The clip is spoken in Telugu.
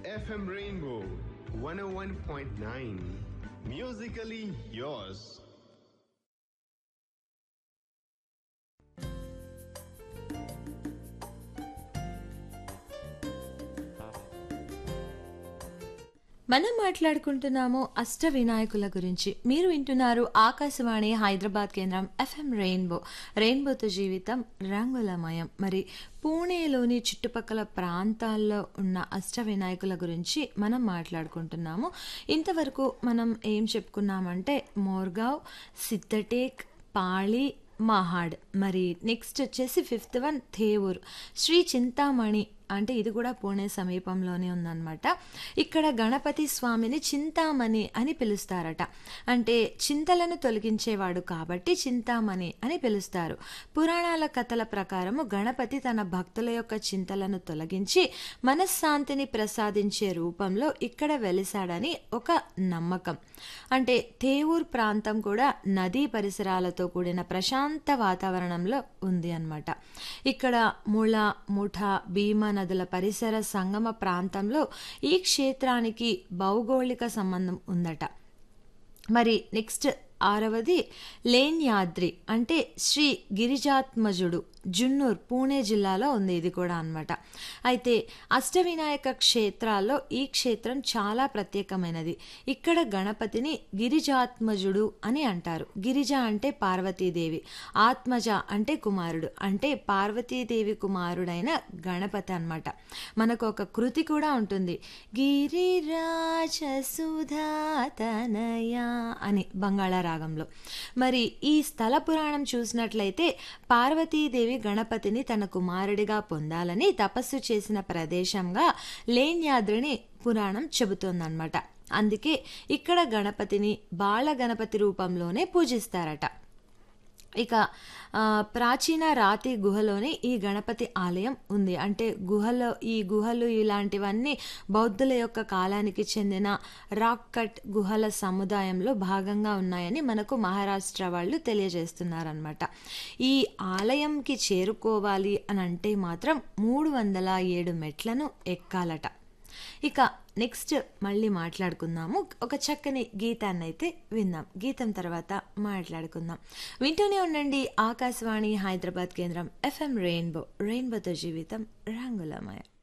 FM Rainbow 101.9. Musically yours. మనం మాట్లాడుకుంటున్నాము అష్ట వినాయకుల గురించి మీరు వింటున్నారు ఆకాశవాణి హైదరాబాద్ కేంద్రం ఎఫ్ఎం రెయిన్బో రెయిన్బోతో జీవితం రంగులమయం మరి పూణేలోని చుట్టుపక్కల ప్రాంతాల్లో ఉన్న అష్ట వినాయకుల గురించి మనం మాట్లాడుకుంటున్నాము ఇంతవరకు మనం ఏం చెప్పుకున్నామంటే మోర్గావ్ సిద్ధటేక్ పాళి మహాడ్ మరి నెక్స్ట్ వచ్చేసి ఫిఫ్త్ వన్ థేవూర్ శ్రీ చింతామణి అంటే ఇది కూడా పూణే సమీపంలోనే ఉందన్నమాట ఇక్కడ గణపతి స్వామిని చింతామణి అని పిలుస్తారట అంటే చింతలను తొలగించేవాడు కాబట్టి చింతామణి అని పిలుస్తారు పురాణాల కథల ప్రకారము గణపతి తన భక్తుల యొక్క చింతలను తొలగించి మనశ్శాంతిని ప్రసాదించే రూపంలో ఇక్కడ వెలిశాడని ఒక నమ్మకం అంటే తేవూర్ ప్రాంతం కూడా నదీ పరిసరాలతో కూడిన ప్రశాంత వాతావరణంలో ఉంది అన్నమాట ఇక్కడ ముళ ముఠ భీమా నదుల పరిసర సంగమ ప్రాంతంలో ఈ క్షేత్రానికి భౌగోళిక సంబంధం ఉందట మరి నెక్స్ట్ ఆరవది లేన్యాద్రి అంటే శ్రీ గిరిజాత్మజుడు జున్నూర్ పూణే జిల్లాలో ఉంది ఇది కూడా అన్నమాట అయితే అష్టవినాయక క్షేత్రాల్లో ఈ క్షేత్రం చాలా ప్రత్యేకమైనది ఇక్కడ గణపతిని గిరిజాత్మజుడు అని అంటారు గిరిజ అంటే పార్వతీదేవి ఆత్మజ అంటే కుమారుడు అంటే పార్వతీదేవి కుమారుడైన గణపతి అన్నమాట మనకు ఒక కృతి కూడా ఉంటుంది గిరిరాజ సుధాతనయ అని బంగాళా రాగంలో మరి ఈ స్థల పురాణం చూసినట్లయితే పార్వతీదేవి గణపతిని తన కుమారుడిగా పొందాలని తపస్సు చేసిన ప్రదేశంగా లేన్యాద్రిని పురాణం చెబుతోందన్నమాట అందుకే ఇక్కడ గణపతిని బాల గణపతి రూపంలోనే పూజిస్తారట ఇక ఆ, ప్రాచీన రాతి గుహలోనే ఈ గణపతి ఆలయం ఉంది అంటే గుహలో ఈ గుహలు ఇలాంటివన్నీ బౌద్ధుల యొక్క కాలానికి చెందిన రాక్ కట్ గుహల సముదాయంలో భాగంగా ఉన్నాయని మనకు మహారాష్ట్ర వాళ్ళు తెలియజేస్తున్నారనమాట ఈ ఆలయంకి చేరుకోవాలి అని అంటే మాత్రం మూడు వందల ఏడు మెట్లను ఎక్కాలట ఇక నెక్స్ట్ మళ్ళీ మాట్లాడుకుందాము ఒక చక్కని గీతాన్ని అయితే విందాం గీతం తర్వాత మాట్లాడుకుందాం వింటూనే ఉండండి ఆకాశవాణి హైదరాబాద్ కేంద్రం ఎఫ్ఎం రెయిన్బో రెయిన్బోతో జీవితం రంగులమయం